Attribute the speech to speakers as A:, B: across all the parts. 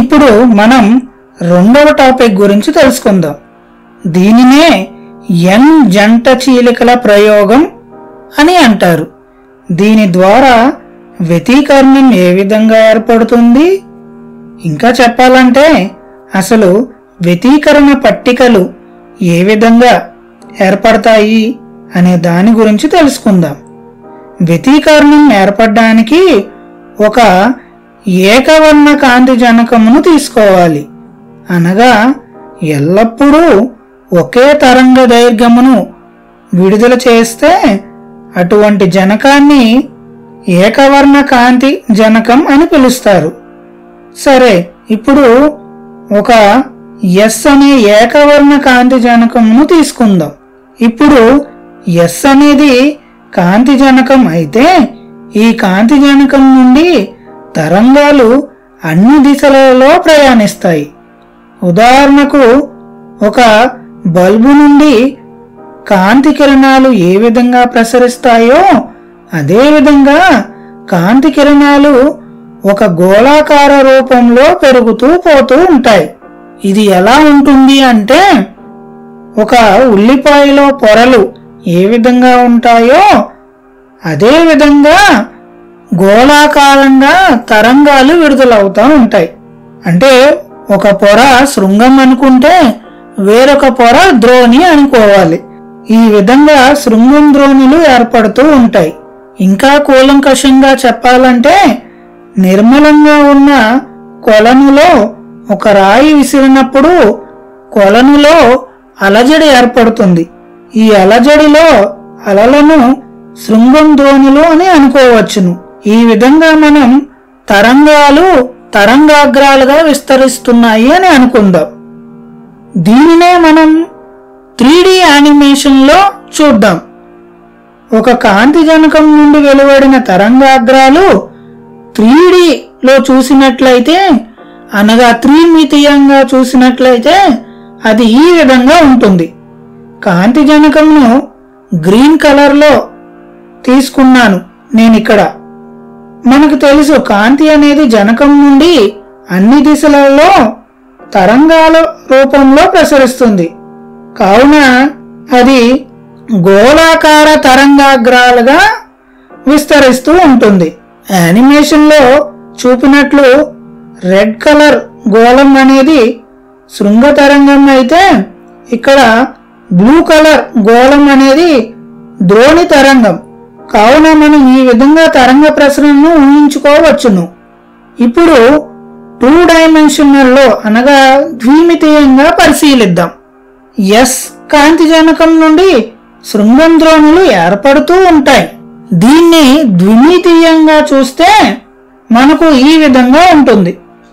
A: ఇప్పుడు మనం రెండవ టాపిక్ గురించి తెలుసుకుందాం దీనినే ఎన్ జంట చీలికల ప్రయోగం అని అంటారు దీని ద్వారా వ్యతీకరణం ఏ విధంగా ఏర్పడుతుంది ఇంకా చెప్పాలంటే అసలు వ్యతీకరణ పట్టికలు ఏ విధంగా ఏర్పడతాయి అనే దాని గురించి తెలుసుకుందాం వ్యతీకరణం ఏర్పడడానికి ఒక ఏకవర్ణ కాంతి జనకమును తీసుకోవాలి అనగా ఎల్లప్పుడూ ఒకే తరంగ దైర్ఘ్యమును విడుదల చేస్తే అటువంటి జనకాన్ని ఏకవర్ణ కాంతి జనకం అని పిలుస్తారు సరే ఇప్పుడు ఒక ఎస్ అనే ఏకవర్ణ కాంతి జనకమును తీసుకుందాం ఇప్పుడు ఎస్ అనేది కాంతి జనకం అయితే ఈ కాంతి జనకం నుండి తరంగాలు అన్ని దిశలలో ప్రయాణిస్తాయి ఉదాహరణకు ఒక బల్బు నుండి కాంతి కిరణాలు ఏ విధంగా ప్రసరిస్తాయో అదే విధంగా కాంతి కిరణాలు ఒక గోళాకార రూపంలో పెరుగుతూ పోతూ ఉంటాయి ఇది ఎలా ఉంటుంది అంటే ఒక ఉల్లిపాయలో పొరలు ఏ విధంగా ఉంటాయో అదే విధంగా గోళాకారంగా తరంగాలు విడుదలవుతూ ఉంటాయి అంటే ఒక పొర శృంగం అనుకుంటే వేరొక పొర ద్రోణి అనుకోవాలి ఈ విధంగా శృంగం ద్రోణులు ఏర్పడుతూ ఉంటాయి ఇంకా కూలంకషంగా చెప్పాలంటే నిర్మలంగా ఉన్న కొలనులో ఒక రాయి విసిరినప్పుడు కొలనులో అలజడి ఏర్పడుతుంది ఈ అలజడిలో అలలను శృంగం ధ్వనులు అని అనుకోవచ్చును ఈ విధంగా మనం తరంగాలు తరంగాగ్రాలుగా విస్తరిస్తున్నాయి అని అనుకుందాం దీనినే మనం త్రీ డి యానిమేషన్లో చూద్దాం ఒక కాంతి జనకం నుండి వెలువడిన తరంగాగ్రాలు త్రీ లో చూసినట్లయితే అనగా త్రిమితీయంగా చూసినట్లయితే అది ఈ విధంగా ఉంటుంది కాంతి జనకంను గ్రీన్ కలర్లో తీసుకున్నాను నేను ఇక్కడ మనకు తెలుసు కాంతి అనేది జనకం నుండి అన్ని దిశలలో తరంగాల రూపంలో ప్రసరిస్తుంది కావున అది గోళాకార తరంగాగ్రాలుగా విస్తరిస్తూ ఉంటుంది యానిమేషన్లో చూపినట్లు రెడ్ కలర్ గోళం అనేది శృంగ తరంగం అయితే ఇక్కడ బ్లూ కలర్ గోళం అనేది ద్రోణి తరంగం కావున మనం ఈ విధంగా తరంగ ప్రసరణను ఊహించుకోవచ్చును ఇప్పుడు టూ డైమెన్షనల్లో అనగా ద్విమితీయంగా పరిశీలిద్దాం ఎస్ కాంతి జనకం నుండి శృంగం ద్రోణులు ఏర్పడుతూ ఉంటాయి దీన్ని ద్విమితీయంగా చూస్తే మనకు ఈ విధంగా ఉంటుంది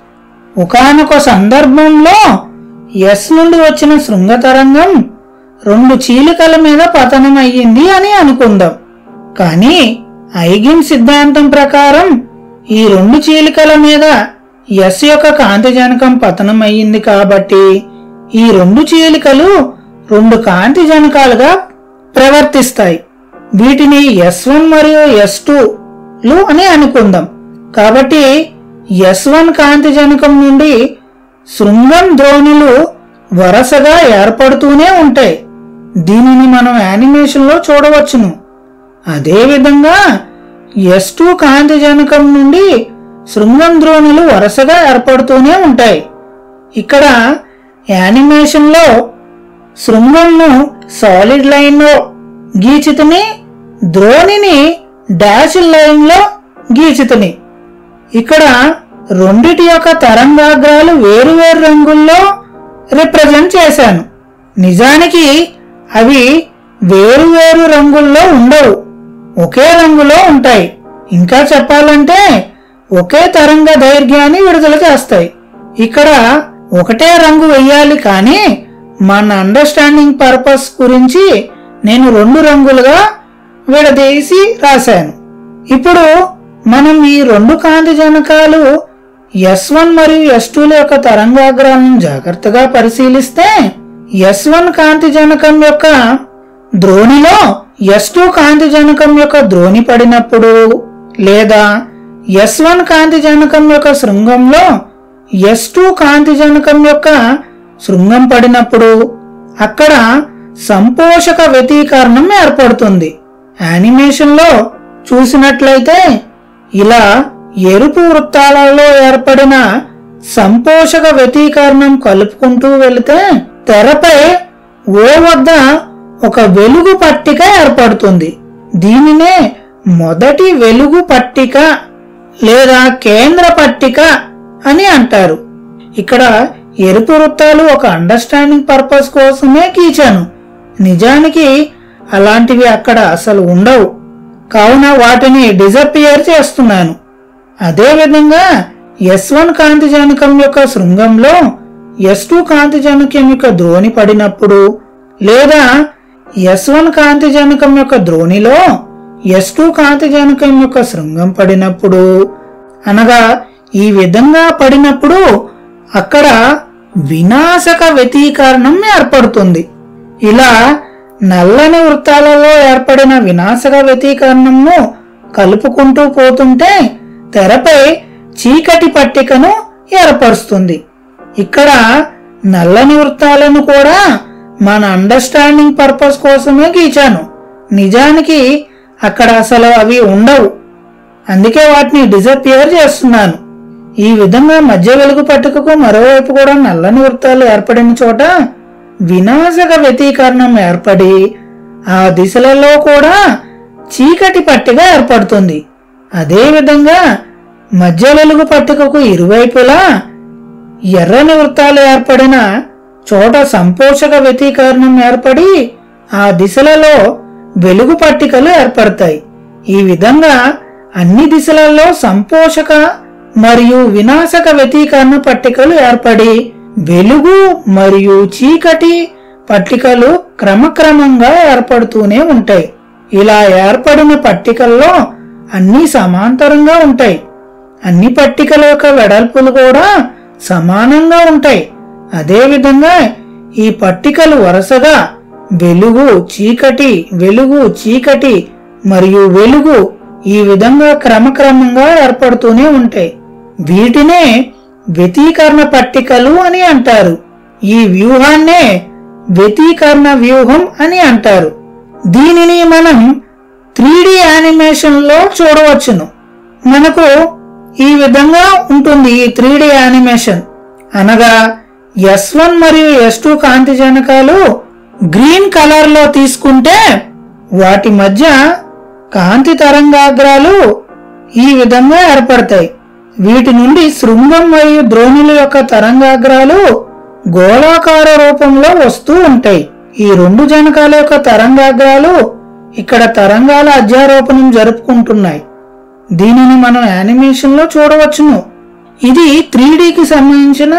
A: ఒకానొక సందర్భంలో ఎస్ నుండి వచ్చిన శృంగ తరంగం రెండు చీలికల మీద పతనం అయ్యింది అని అనుకుందాం కానీ ఐగిన్ సిద్ధాంతం ప్రకారం ఈ రెండు చీలికల మీద ఎస్ యొక్క కాంతి జనకం పతనం అయ్యింది కాబట్టి ఈ రెండు చీలికలు రెండు కాంతి జనకాలుగా ప్రవర్తిస్తాయి వీటిని ఎస్ వన్ మరియు ఎస్ లు అని అనుకుందాం కాబట్టి ఎస్ వన్ కాంతి జనకం నుండి శృంగం ద్రోణులు వరుసగా ఏర్పడుతూనే ఉంటాయి దీనిని మనం యానిమేషన్లో చూడవచ్చును అదేవిధంగా ఎస్ టూ కాంతి జనకం నుండి శృంగం ద్రోణులు వరుసగా ఏర్పడుతూనే ఉంటాయి ఇక్కడ యానిమేషన్లో శృంగంను సాలిడ్ లైన్లో గీచితిని ద్రోణిని డాష్ లైన్లో గీచితిని ఇక్కడ రెండిటి యొక్క తరంగాగ్రాలు వేరువేరు రంగుల్లో రిప్రజెంట్ చేశాను నిజానికి అవి వేరువేరు రంగుల్లో ఉండవు ఒకే రంగులో ఉంటాయి ఇంకా చెప్పాలంటే ఒకే తరంగ దైర్ఘ్యాన్ని విడుదల చేస్తాయి ఇక్కడ ఒకటే రంగు వెయ్యాలి కానీ మన అండర్స్టాండింగ్ పర్పస్ గురించి నేను రెండు రంగులుగా విడదీసి రాశాను ఇప్పుడు మనం ఈ రెండు కాంతి జనకాలు ఎస్ వన్ మరియు ఎస్ టూల యొక్క తరంగాగ్రాలను జాగ్రత్తగా పరిశీలిస్తే ఎస్ వన్ కాంతి జనకం యొక్క ద్రోణిలో ఎస్ టూ కాంతి జనకం యొక్క ద్రోణి పడినప్పుడు లేదా ఎస్ వన్ కాంతి జనకం యొక్క శృంగంలో ఎస్ టూ కాంతిజనకం యొక్క శృంగం పడినప్పుడు అక్కడ సంపోషక వ్యతీకరణం ఏర్పడుతుంది యానిమేషన్లో చూసినట్లయితే ఇలా ఎరుపు వృత్తాలలో ఏర్పడిన సంపోషక వ్యతీకరణం కలుపుకుంటూ వెళితే తెరపై ఓ వద్ద ఒక వెలుగు పట్టిక ఏర్పడుతుంది దీనినే మొదటి వెలుగు పట్టిక లేదా కేంద్ర పట్టిక అని అంటారు ఇక్కడ ఎరుపు వృత్తాలు ఒక అండర్స్టాండింగ్ పర్పస్ కోసమే గీచాను నిజానికి అలాంటివి అక్కడ అసలు ఉండవు కావున వాటిని డిజపియర్ చేస్తున్నాను అదేవిధంగా ఎస్ వన్ కాంతిజనకం యొక్క శృంగంలో ఎస్ టూ కాంతిజనకం యొక్క ద్రోణి పడినప్పుడు లేదా ఎస్ వన్ కాంతిజనకం యొక్క ద్రోణిలో ఎస్ టూ కాంతిజనకం యొక్క శృంగం పడినప్పుడు అనగా ఈ విధంగా పడినప్పుడు అక్కడ వినాశక వ్యతీకరణం ఏర్పడుతుంది ఇలా నల్లని వృత్తాలలో ఏర్పడిన వినాశక వ్యతీకరణంను కలుపుకుంటూ పోతుంటే తెరపై చీకటి పట్టికను ఏర్పరుస్తుంది ఇక్కడ నల్లని వృత్తాలను కూడా మన అండర్స్టాండింగ్ పర్పస్ కోసమే గీచాను నిజానికి అక్కడ అసలు అవి ఉండవు అందుకే వాటిని డిజపియర్ చేస్తున్నాను ఈ విధంగా మధ్య వెలుగు పట్టికకు మరోవైపు కూడా నల్లని వృత్తాలు ఏర్పడిన చోట వినాశక వ్యతీకరణం ఏర్పడి ఆ దిశలలో కూడా చీకటి పట్టిక ఏర్పడుతుంది అదేవిధంగా మధ్య వెలుగు పట్టికకు ఇరువైపులా ఎర్రని వృత్తాలు ఏర్పడిన చోట సంపోషక వ్యతీకరణం ఏర్పడి ఆ దిశలలో వెలుగు పట్టికలు ఏర్పడతాయి ఈ విధంగా అన్ని దిశలలో సంపోషక మరియు వినాశక వ్యతీకరణ పట్టికలు ఏర్పడి వెలుగు మరియు చీకటి పట్టికలు క్రమక్రమంగా ఏర్పడుతూనే ఉంటాయి ఇలా ఏర్పడిన పట్టికల్లో అన్ని సమాంతరంగా ఉంటాయి అన్ని పట్టికల యొక్క వెడల్పులు కూడా సమానంగా ఉంటాయి అదేవిధంగా ఈ పట్టికలు వరుసగా వెలుగు చీకటి వెలుగు చీకటి మరియు వెలుగు ఈ విధంగా క్రమక్రమంగా ఏర్పడుతూనే ఉంటాయి వీటినే వ్యతీకరణ పట్టికలు అని అంటారు ఈ వ్యూహాన్నే వ్యతీకరణ వ్యూహం అని అంటారు దీనిని మనం త్రీ డి యానిమేషన్ లో చూడవచ్చును మనకు ఈ విధంగా ఉంటుంది ఈ త్రీ డి యానిమేషన్ అనగా ఎస్ వన్ మరియు ఎస్ టూ కాంతి జనకాలు గ్రీన్ కలర్ లో తీసుకుంటే వాటి మధ్య కాంతి తరంగాగ్రాలు ఈ విధంగా ఏర్పడతాయి వీటి నుండి శృంగం మరియు ద్రోణుల యొక్క తరంగాగ్రాలు గోళాకార రూపంలో వస్తూ ఉంటాయి ఈ రెండు జనకాల యొక్క తరంగాగ్రాలు ఇక్కడ తరంగాల అధ్యారోపణం జరుపుకుంటున్నాయి దీనిని మనం యానిమేషన్ లో చూడవచ్చును ఇది త్రీ కి సంబంధించిన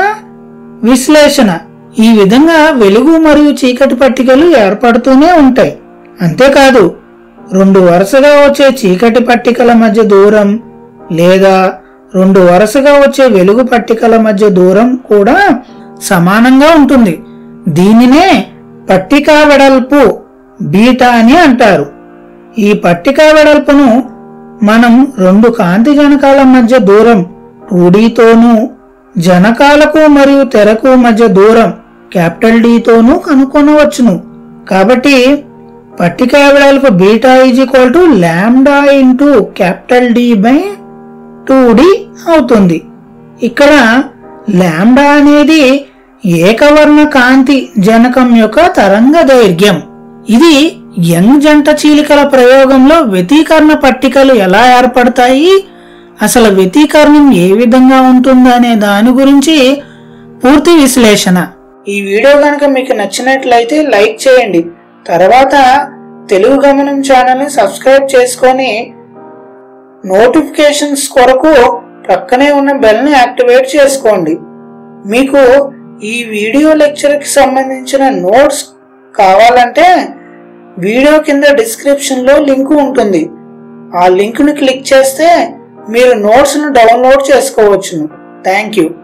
A: విశ్లేషణ ఈ విధంగా వెలుగు మరియు చీకటి పట్టికలు ఏర్పడుతూనే ఉంటాయి అంతేకాదు రెండు వరుసగా వచ్చే చీకటి పట్టికల మధ్య దూరం లేదా రెండు వరుసగా వచ్చే వెలుగు పట్టికల మధ్య దూరం కూడా సమానంగా ఉంటుంది దీనినే పట్టికా వెడల్పు బీటా అని అంటారు ఈ పట్టికా వెడల్పును మనం రెండు కాంతి జనకాల మధ్య దూరం టూడీతోనూ జనకాలకు మరియు తెరకు మధ్య దూరం క్యాపిటల్ డీతోనూ కనుక్కొనవచ్చును కాబట్టి పట్టిక వెడల్పు beta is equal to lambda into capital D by two D అవుతుంది ఇక్కడ ల్యాండా అనేది ఏకవర్ణ కాంతి జనకం యొక్క తరంగ దైర్ఘ్యం ఇది యంగ్ జంట చీలికల ప్రయోగంలో వ్యతీకరణ పట్టికలు ఎలా ఏర్పడతాయి అసలు వ్యతీకరణం ఏ విధంగా ఉంటుందనే దాని గురించి పూర్తి విశ్లేషణ ఈ వీడియో కనుక మీకు నచ్చినట్లయితే లైక్ చేయండి తర్వాత తెలుగు గమనం ఛానల్ని సబ్స్క్రైబ్ చేసుకొని నోటిఫికేషన్స్ కొరకు ప్రక్కనే ఉన్న బెల్ని యాక్టివేట్ చేసుకోండి మీకు ఈ వీడియో లెక్చర్కి సంబంధించిన నోట్స్ కావాలంటే వీడియో కింద డిస్క్రిప్షన్లో లింక్ ఉంటుంది ఆ లింక్ను క్లిక్ చేస్తే మీరు నోట్స్ను డౌన్లోడ్ చేసుకోవచ్చును థ్యాంక్ యూ